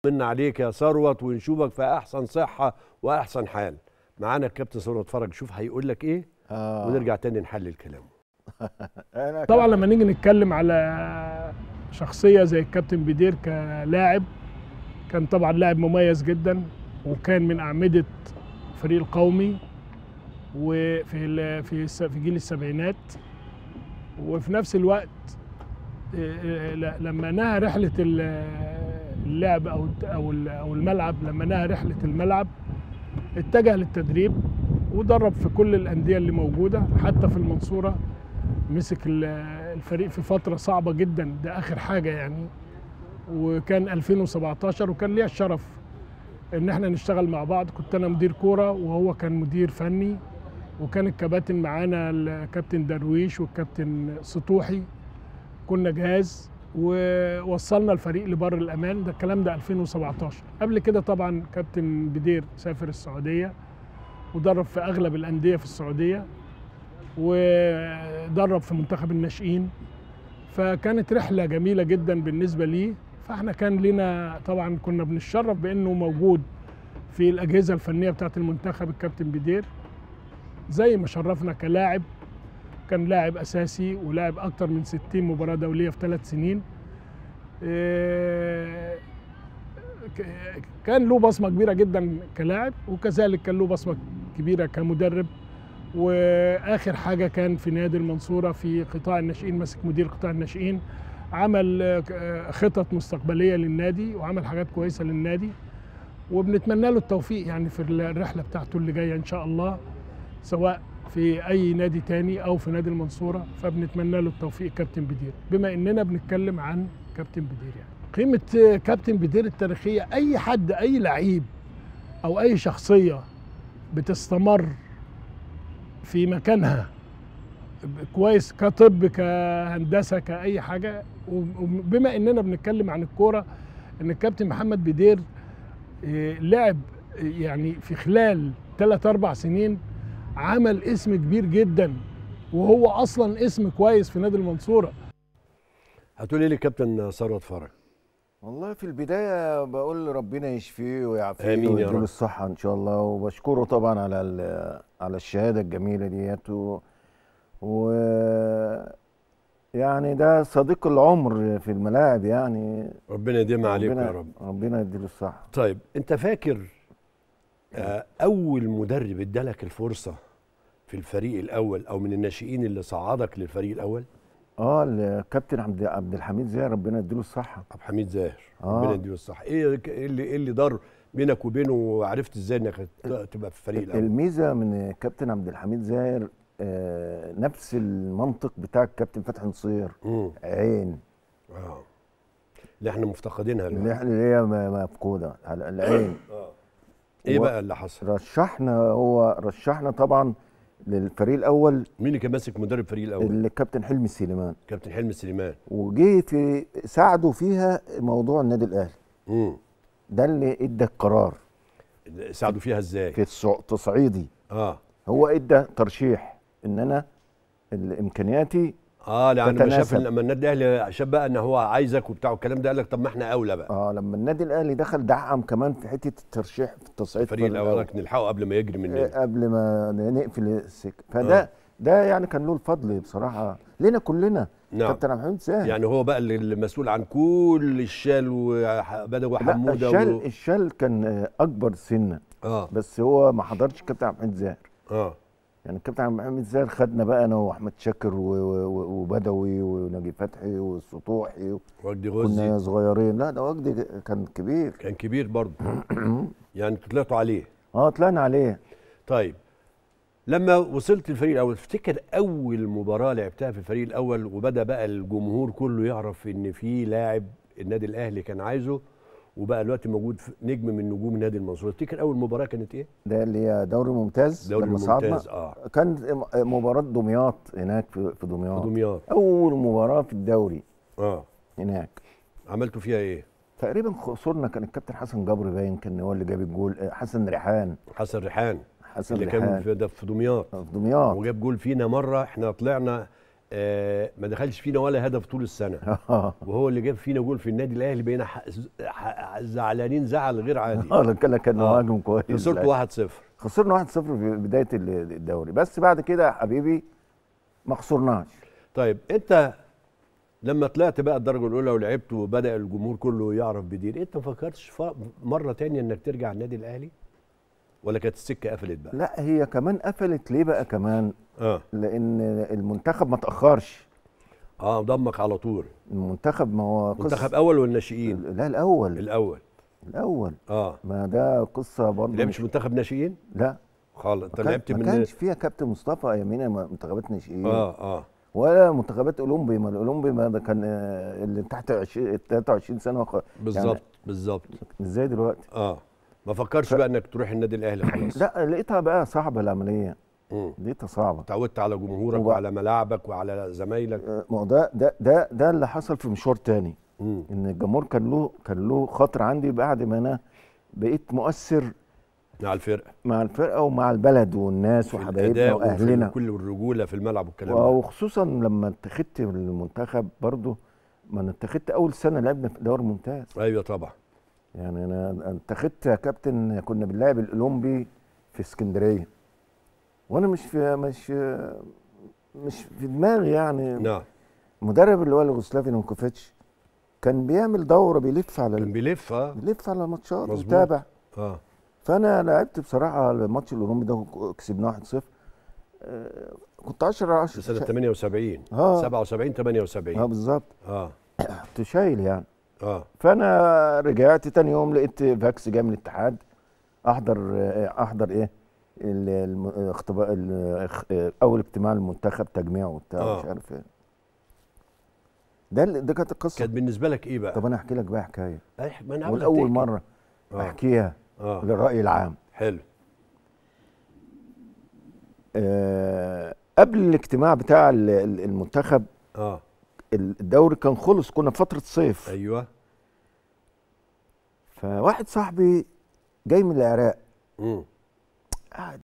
من عليك يا ثروت ونشوفك في احسن صحه واحسن حال معانا الكابتن ثروت فرج شوف هيقول لك ايه آه. ونرجع تاني نحلل كلامه أنا طبعا لما نيجي نتكلم على شخصيه زي الكابتن بدير كلاعب كان طبعا لاعب مميز جدا وكان من اعمده الفريق القومي وفي ال- في الس- في جيل السبعينات وفي نفس الوقت آه، ل- لما نهى رحله ال- اللعب او الت- او ال- او الملعب لما نهى رحله الملعب اتجه للتدريب ودرب في كل الانديه اللي موجوده حتى في المنصوره مسك ال- الفريق في فتره صعبه جدا ده اخر حاجه يعني وكان 2017 وكان ليا الشرف ان احنا نشتغل مع بعض كنت انا مدير كوره وهو كان مدير فني وكان الكباتن معانا الكابتن درويش والكابتن سطوحي كنا جهاز ووصلنا الفريق لبر الامان ده الكلام ده 2017 قبل كده طبعا كابتن بدير سافر السعوديه ودرب في اغلب الانديه في السعوديه ودرب في منتخب الناشئين فكانت رحله جميله جدا بالنسبه لي فاحنا كان لنا طبعا كنا بنتشرف بانه موجود في الاجهزه الفنيه بتاعه المنتخب الكابتن بدير زي ما شرفنا كلاعب كان لاعب اساسي ولاعب اكتر من 60 مباراه دوليه في ثلاث سنين إيه، ك- كان له بصمه كبيره جدا كلاعب وكذلك كان له بصمه كبيره كمدرب واخر حاجه كان في نادي المنصوره في قطاع الناشئين ماسك مدير قطاع الناشئين عمل آه، خطط مستقبليه للنادي وعمل حاجات كويسه للنادي وبنتمنى له التوفيق يعني في الرحله بتاعته اللي جايه ان شاء الله سواء في اي نادي تاني او في نادي المنصوره فبنتمنى له التوفيق كابتن بدير بما اننا بنتكلم عن كابتن بدير يعني قيمه آه، كابتن بدير التاريخيه اي حد اي لعيب او اي شخصيه بتستمر في مكانها كويس كطب كهندسه كاي حاجه وبما اننا بنتكلم عن الكوره ان الكابتن محمد بدير آه، لعب آه، يعني في خلال ثلاث اربع سنين عمل اسم كبير جدا وهو اصلا اسم كويس في نادي المنصوره هتقول ايه للكابتن ثروت فرج والله في البداية بقول ربنا يشفيه ويعافيه آمين يا ويديله رب. الصحة إن شاء الله وبشكره طبعا على ال- على الشهادة الجميلة ديت و, و يعني ده صديق العمر في الملاعب يعني ربنا يديمها عليكم ربنا يا رب ربنا يديله الصحة طيب انت فاكر آه، اول مدرب ادالك الفرصه في الفريق الاول او من الناشئين اللي صعدك للفريق الاول اه الكابتن عبد عبد الحميد زاهر ربنا يديله الصحة عبد الحميد زاهر آه. ربنا يديله الصح ايه إيه اللي ايه اللي دار بينك وبينه وعرفت ازاي انك ت- تبقى في الفريق الاول الميزة من كابتن عبد الحميد زاهر آه نفس المنطق بتاع الكابتن فتحي نصير امم عين اه اللي احنا مفتقدينها اللي دلوقتي. احنا اللي هي م- مفقوده على العين ايه و- بقى اللي حصل رشحنا هو رشحنا طبعا للفريق الاول مين اللي كان ماسك مدرب الفريق الاول الكابتن حلمي سليمان كابتن حلمي سليمان وجه في ساعده فيها موضوع النادي الاهلي امم ده اللي ادى القرار ساعدوا فيها ازاي في الصع- تصعيدي اه هو ادى ترشيح ان انا امكانياتي اه لان لما شاف تتناسب. لما النادي الاهلي شاف بقى ان هو عايزك وبتاع الكلام ده قال لك طب ما احنا اولى بقى اه لما النادي الاهلي دخل دعم كمان في حته الترشيح في التصعيد الفريق في الاول نلحقه قبل ما يجري مننا آه، قبل ما نقفل السكه فده آه. ده يعني كان له الفضل بصراحه لنا كلنا نعم. كابتن عبد الحميد ساهر يعني هو بقى اللي المسؤول عن كل الشال وبدوي لا وحموده الشال و... الشال كان آه، اكبر سنا اه بس هو ما حضرش كابتن عبد الحميد زاهر اه يعني الكابتن عبد الحميد زاهر خدنا بقى انا واحمد شاكر و- و- و- وبدوي ونجي فتحي والسطوحي وجدي كنا غزي صغيرين لا ده وجدي كان كبير كان كبير برضه يعني طلعتوا عليه اه طلعنا عليه طيب لما وصلت الفريق الاول افتكر اول مباراه لعبتها في الفريق الاول وبدا بقى الجمهور كله يعرف ان في لاعب النادي الاهلي كان عايزه وبقى دلوقتي موجود في- نجم من نجوم نادي المنصوره تفتكر اول مباراه كانت ايه ده اللي هي دوري ممتاز دوري لما صعدنا الممتاز اه كان مباراة دمياط هناك في في دمياط دمياط أول مباراة في الدوري اه هناك عملتوا فيها ايه تقريبا خسرنا كان الكابتن حسن جبر باين كان هو اللي جاب الجول آه، حسن ريحان حسن ريحان حسن اللي كان ريحان في ده في دمياط في دمياط وجاب جول فينا مره احنا طلعنا آه ما دخلش فينا ولا هدف طول السنه وهو اللي جاب فينا جول في النادي الاهلي بقينا ح- ح- زعلانين زعل غير عادي اه كان كان آه. مهاجم كويس خسرت 1-0 خسرنا 1-0 في بدايه ال- الدوري بس بعد كده يا حبيبي ما خسرناش طيب انت لما طلعت بقى الدرجه الاولى ولعبت وبدا الجمهور كله يعرف بدير انت ما فكرتش ف- مره تانية انك ترجع النادي الاهلي ولا كانت السكه قفلت بقى لا هي كمان قفلت ليه بقى كمان اه لان المنتخب ما تاخرش اه ضمك على طول المنتخب ما هو قصة منتخب اول ولا ناشئين لا الاول الاول الاول اه ما ده قصه برضه لعبش منتخب ناشئين لا خالص انت ما كان- لعبت ما من كانش فيها كابتن مصطفى ايامينا منتخبات ناشئين اه اه ولا منتخبات اولمبي ما الاولمبي ما ده كان آه، اللي تحت 20 23 سنه وخ... بالظبط بالظبط مش زي دلوقتي اه ما فكرش بقى انك تروح النادي الاهلي خلاص لا لقيتها بقى صعبه العمليه مم. لقيتها صعبه اتعودت على جمهورك وبقى- وعلى ملاعبك وعلى زمايلك آه، ما هو ده ده ده ده اللي حصل في مشوار تاني مم. ان الجمهور كان له كان له خاطر عندي بعد ما انا بقيت مؤثر مع الفرقه مع الفرقه ومع البلد والناس في وحبايبنا الأداء وفي واهلنا كل الرجوله في الملعب والكلام ده وخصوصا لما اتخذت المنتخب برضو ما انا اتخذت اول سنه لعبنا في دوري ممتاز ايوه طبعا يعني انا اتخذت يا كابتن كنا بنلعب الاولمبي في اسكندريه وانا مش في مش مش في دماغي يعني نعم المدرب اللي هو اليوغوسلافي نونكوفيتش كان بيعمل دوره بيلف على كان بيلف اه بيلف على ماتشات مظبوط. ويتابع اه فانا لعبت بصراحه الماتش الاولمبي ده كسبناه 1-0 آه، كنت 10 على في سنه 10 78 آه. 77 78 اه بالظبط اه كنت شايل يعني اه فانا رجعت تاني يوم لقيت فاكس جاي من الاتحاد احضر آه، احضر ايه ال- الم- اختبار ال- اخ- آه، اول اجتماع المنتخب تجميع وبتاع آه. مش عارف ايه ده اللي- ده كانت القصه كانت بالنسبه لك ايه بقى؟ طب انا احكي لك بقى حكايه أح- ما انا عاوز والاول أفتكر. مره آه. احكيها اه للراي العام حلو آه، قبل الاجتماع بتاع ال- ال- المنتخب اه الدوري كان خلص كنا في فتره صيف ايوه فواحد صاحبي جاي من العراق امم قاعد